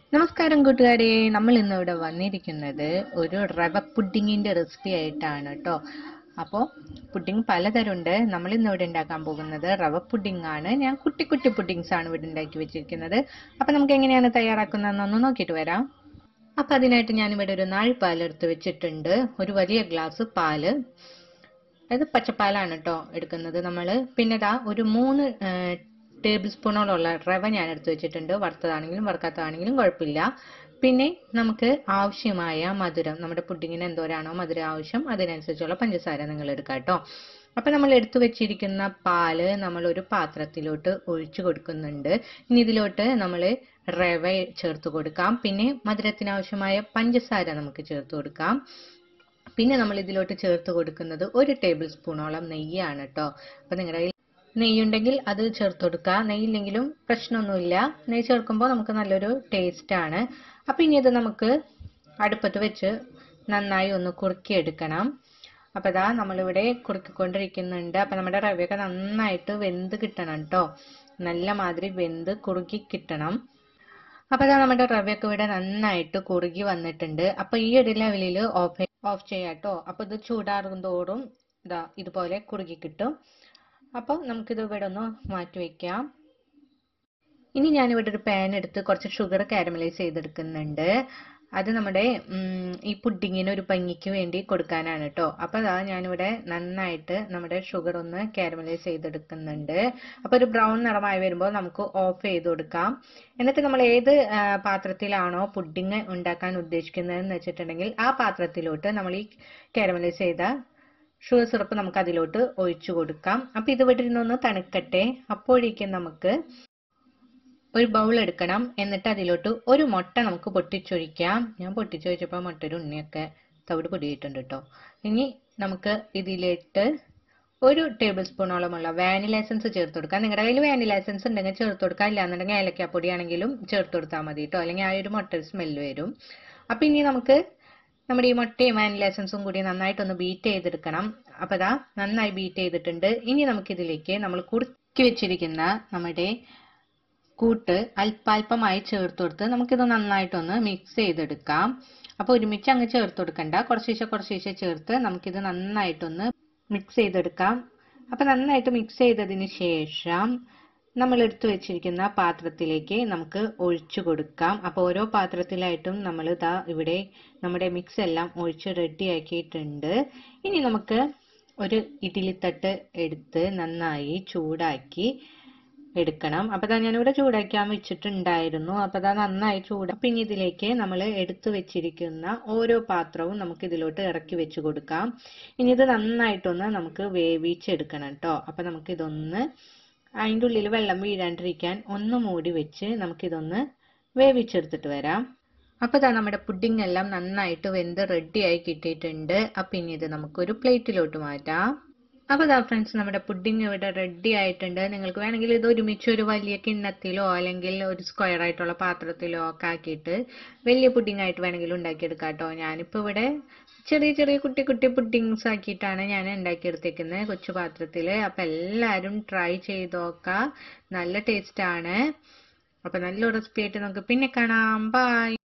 നമസ്കാരം കൂട്ടുകാരെ നമ്മൾ ഇന്ന് ഇവിടെ വന്നിരിക്കുന്നത് ഒരു റവ പുഡിങ്ങിന്റെ റെസിപ്പി ആയിട്ടാണ് കേട്ടോ അപ്പോൾ പുഡിംഗ് പലതരമുണ്ട് നമ്മൾ ഇന്ന് ഇവിടെ ഉണ്ടാക്കാൻ പോകുന്നത് റവ പുഡിംഗ് ആണ് ഞാൻ കുട്ടി കുട്ടി പുഡിങ്സ് ആണ് ഇവിടെ ഉണ്ടാക്കി വെച്ചിരിക്കുന്നത് അപ്പോൾ നമുക്ക് എങ്ങനെയാണ് തയ്യാറാക്കുന്നതെന്നൊന്ന് നോക്കിയിട്ട് വരാം അപ്പോൾ അതിനായിട്ട് ഞാനിവിടെ ഒരു നാഴിപ്പാൽ എടുത്ത് വെച്ചിട്ടുണ്ട് ഒരു വലിയ ഗ്ലാസ് പാല് അത് പച്ചപ്പാലാണ് കേട്ടോ എടുക്കുന്നത് നമ്മൾ പിന്നെ ദാ ഒരു മൂന്ന് ടേബിൾ സ്പൂണോളമുള്ള റവ ഞാൻ എടുത്ത് വെച്ചിട്ടുണ്ട് വറുത്തതാണെങ്കിലും വറുക്കാത്തതാണെങ്കിലും കുഴപ്പമില്ല പിന്നെ നമുക്ക് ആവശ്യമായ മധുരം നമ്മുടെ പുഡിങ്ങിന് എന്തോരാണോ മധുരം ആവശ്യം അതിനനുസരിച്ചുള്ള പഞ്ചസാര നിങ്ങൾ എടുക്കുക കേട്ടോ അപ്പം നമ്മൾ എടുത്തു വെച്ചിരിക്കുന്ന പാല് നമ്മൾ ഒരു പാത്രത്തിലോട്ട് ഒഴിച്ചു കൊടുക്കുന്നുണ്ട് ഇനി ഇതിലോട്ട് നമ്മൾ റവ ചേർത്ത് കൊടുക്കാം പിന്നെ മധുരത്തിന് ആവശ്യമായ പഞ്ചസാര നമുക്ക് ചേർത്ത് കൊടുക്കാം പിന്നെ നമ്മൾ ഇതിലോട്ട് ചേർത്ത് കൊടുക്കുന്നത് ഒരു ടേബിൾ സ്പൂണോളം നെയ്യാണ് കേട്ടോ അപ്പം നിങ്ങളുടെ കയ്യിൽ നെയ്യുണ്ടെങ്കിൽ അത് ചേർത്ത് കൊടുക്കുക നെയ്യില്ലെങ്കിലും പ്രശ്നമൊന്നുമില്ല നെയ്യ് ചേർക്കുമ്പോൾ നമുക്ക് നല്ലൊരു ടേസ്റ്റ് ആണ് അപ്പം ഇനി ഇത് നമുക്ക് അടുപ്പത്ത് വെച്ച് നന്നായി ഒന്ന് കുറുക്കിയെടുക്കണം അപ്പോൾ ഇതാ നമ്മളിവിടെ കുറുക്കിക്കൊണ്ടിരിക്കുന്നുണ്ട് അപ്പം നമ്മുടെ റവയൊക്കെ നന്നായിട്ട് വെന്ത് കിട്ടണം കേട്ടോ നല്ല മാതിരി വെന്ത് കുറുകി കിട്ടണം അപ്പോൾ ഇതാ നമ്മുടെ റവയൊക്കെ ഇവിടെ നന്നായിട്ട് കുറുകി വന്നിട്ടുണ്ട് അപ്പോൾ ഈ ഒരു ലെവലിൽ ഓഫ് ഓഫ് ചെയ്യാം കേട്ടോ അപ്പോൾ ഇത് ചൂടാറും തോറും ഇതാ ഇതുപോലെ കുറുകി കിട്ടും അപ്പോൾ നമുക്കിത് ഇവിടെ ഒന്ന് മാറ്റി വയ്ക്കാം ഇനി ഞാനിവിടെ ഒരു പാൻ എടുത്ത് കുറച്ച് ഷുഗർ കാരമലൈസ് ചെയ്തെടുക്കുന്നുണ്ട് അത് നമ്മുടെ ഈ പുഡിങ്ങിന് ഒരു ഭംഗിക്ക് വേണ്ടി കൊടുക്കാനാണ് കേട്ടോ അപ്പോൾ അതാ ഞാനിവിടെ നന്നായിട്ട് നമ്മുടെ ഷുഗർ ഒന്ന് കാരമലൈസ് ചെയ്തെടുക്കുന്നുണ്ട് അപ്പോൾ ഒരു ബ്രൗൺ നിറമായി വരുമ്പോൾ നമുക്ക് ഓഫ് ചെയ്ത് കൊടുക്കാം എന്നിട്ട് നമ്മൾ ഏത് പാത്രത്തിലാണോ പുഡിങ് ഉണ്ടാക്കാൻ ഉദ്ദേശിക്കുന്നതെന്ന് വെച്ചിട്ടുണ്ടെങ്കിൽ ആ പാത്രത്തിലോട്ട് നമ്മൾ ഈ കാരമലൈസ് ചെയ്ത ഷുഗർ സിറപ്പ് നമുക്ക് അതിലോട്ട് ഒഴിച്ചു കൊടുക്കാം അപ്പോൾ ഇത് ഇവിടെ ഇരുന്നൊന്ന് തണുക്കട്ടെ അപ്പോഴേക്കും നമുക്ക് ഒരു ബൗൾ എടുക്കണം എന്നിട്ട് അതിലോട്ട് ഒരു മുട്ട നമുക്ക് പൊട്ടിച്ചൊഴിക്കാം ഞാൻ പൊട്ടിച്ചൊഴിച്ചപ്പോൾ മുട്ട ഒരു ഉണ്ണിയൊക്കെ തവിട് പൊടിയിട്ടുണ്ട് കേട്ടോ ഇനി നമുക്ക് ഇതിലിട്ട് ഒരു ടേബിൾ സ്പൂണോളമുള്ള വാനില എസൻസ് ചേർത്ത് കൊടുക്കാം നിങ്ങളുടെ കയ്യിൽ വാനില എസൻസ് ഉണ്ടെങ്കിൽ ചേർത്ത് കൊടുക്കാം ഇല്ലാന്നുണ്ടെങ്കിൽ ഏലക്കാപ്പൊടി ആണെങ്കിലും ചേർത്ത് കൊടുത്താൽ മതി കേട്ടോ അല്ലെങ്കിൽ ആ ഒരു മുട്ട സ്മെല്ല് വരും അപ്പം ഇനി നമുക്ക് നമ്മുടെ ഈ മുട്ടയും വാനില എസൻസും കൂടി നന്നായിട്ടൊന്ന് ബീറ്റ് ചെയ്തെടുക്കണം അപ്പോൾ ഇതാ നന്നായി ബീറ്റ് ചെയ്തിട്ടുണ്ട് ഇനി നമുക്കിതിലേക്ക് നമ്മൾ കുറുക്കി വെച്ചിരിക്കുന്ന നമ്മുടെ കൂട്ട് അല്പാൽപമായി ചേർത്ത് കൊടുത്ത് നമുക്കിത് നന്നായിട്ടൊന്ന് മിക്സ് ചെയ്തെടുക്കാം അപ്പോൾ ഒരുമിച്ച് അങ്ങ് ചേർത്ത് കൊടുക്കണ്ട കുറച്ചീശെ കുറച്ചീശെ ചേർത്ത് നമുക്കിത് നന്നായിട്ടൊന്ന് മിക്സ് ചെയ്തെടുക്കാം അപ്പോൾ നന്നായിട്ട് മിക്സ് ചെയ്തതിന് ശേഷം നമ്മൾ എടുത്തു വെച്ചിരിക്കുന്ന പാത്രത്തിലേക്ക് നമുക്ക് ഒഴിച്ചു കൊടുക്കാം അപ്പോൾ ഓരോ പാത്രത്തിലായിട്ടും നമ്മൾ ഇതാ ഇവിടെ നമ്മുടെ മിക്സ് എല്ലാം ഒഴിച്ച് റെഡി ആക്കിയിട്ടുണ്ട് ഇനി നമുക്ക് ഒരു ഇഡ്ഡലിത്തട്ട് എടുത്ത് നന്നായി ചൂടാക്കി എടുക്കണം അപ്പോൾ അതാ ഞാനിവിടെ ചൂടാക്കാൻ വെച്ചിട്ടുണ്ടായിരുന്നു അപ്പോൾ അതാ നന്നായി ചൂടാ പിന്നെ ഇതിലേക്ക് നമ്മൾ എടുത്തു വെച്ചിരിക്കുന്ന ഓരോ പാത്രവും നമുക്ക് ഇതിലോട്ട് ഇറക്കി വെച്ച് കൊടുക്കാം ഇനി ഇത് നന്നായിട്ടൊന്ന് നമുക്ക് വേവിച്ചെടുക്കണം കേട്ടോ അപ്പോൾ നമുക്കിതൊന്ന് അതിൻ്റെ ഉള്ളിൽ വെള്ളം വീഴാണ്ടിരിക്കാൻ ഒന്ന് മൂടി വെച്ച് നമുക്കിതൊന്ന് വേവിച്ചെടുത്തിട്ട് വരാം അപ്പോൾ ഇതാ നമ്മുടെ പുഡിംഗ് എല്ലാം നന്നായിട്ട് വെന്ത് റെഡിയായി കിട്ടിയിട്ടുണ്ട് അപ്പം ഇനി ഇത് നമുക്കൊരു പ്ലേറ്റിലോട്ട് മാറ്റാം അപ്പോൾ ഇതാ ഫ്രണ്ട്സ് നമ്മുടെ പുഡിംഗ് ഇവിടെ റെഡി ആയിട്ടുണ്ട് നിങ്ങൾക്ക് വേണമെങ്കിൽ ഇത് ഒരുമിച്ച് ഒരു വലിയ കിണ്ണത്തിലോ അല്ലെങ്കിൽ ഒരു സ്ക്വയർ ആയിട്ടുള്ള പാത്രത്തിലോ ഒക്കെ ആക്കിയിട്ട് വലിയ പുഡിംഗ് ആയിട്ട് വേണമെങ്കിൽ ഉണ്ടാക്കിയെടുക്കാം കേട്ടോ ഞാനിപ്പോൾ ഇവിടെ ചെറിയ ചെറിയ കുട്ടി കുട്ടി പുഡിങ്സ് ആക്കിയിട്ടാണ് ഞാൻ ഉണ്ടാക്കിയെടുത്തേക്കുന്നത് കൊച്ചു പാത്രത്തിൽ അപ്പം എല്ലാവരും ട്രൈ ചെയ്ത് നോക്കാം നല്ല ടേസ്റ്റ് ആണ് അപ്പം നല്ലൊരു റെസിപ്പി ആയിട്ട് നമുക്ക് പിന്നെ കാണാം ബൈ